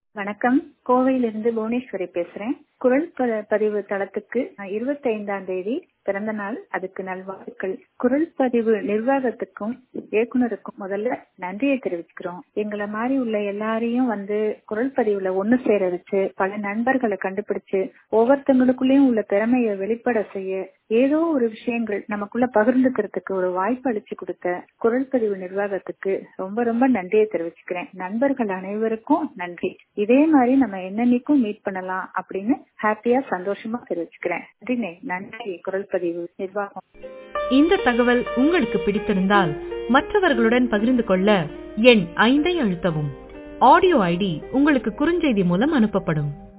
வணக்கம் கோவையிலிருந்து புவனேஸ்வரி பேசுறேன் குரல் ப- பதிவு தளத்துக்கு இருபத்தி ஐந்தாம் தேதி பிறந்த நாள் அதுக்கு நல்வாழ்த்துக்கள் குரல் பதிவு நிர்வாகத்துக்கும் இயக்குனருக்கும் முதல்ல நன்றியை தெரிவிச்சுக்கிறோம் எங்களை மாதிரி உள்ள எல்லாரையும் வந்து குரல் பதிவுல ஒண்ணு சேர வச்சு பல நண்பர்களை கண்டுபிடிச்சு ஒவ்வொருத்தங்களுக்குள்ளயும் உள்ள திறமையை வெளிப்பட செய்ய ஏதோ ஒரு விஷயங்கள் நமக்குள்ள பகிர்ந்துக்கிறதுக்கு ஒரு வாய்ப்பு அளிச்சு கொடுத்த குரல் பதிவு நிர்வாகத்துக்கு ரொம்ப ரொம்ப நன்றியை தெரிவிச்சுக்கிறேன் நண்பர்கள் அனைவருக்கும் நன்றி இதே மாதிரி நம்ம என்னன்னைக்கும் மீட் பண்ணலாம் அப்படின்னு ஹாப்பியா சந்தோஷமா தெரிவிச்சுக்கிறேன் நன்றிண்ணே நன்றி குரல் பதிவு நிர்வாகம் இந்த தகவல் உங்களுக்கு பிடித்திருந்தால் மற்றவர்களுடன் பகிர்ந்து கொள்ள எண் ஐந்தை அழுத்தவும் ஆடியோ ஐடி உங்களுக்கு குறுஞ்செய்தி மூலம் அனுப்பப்படும்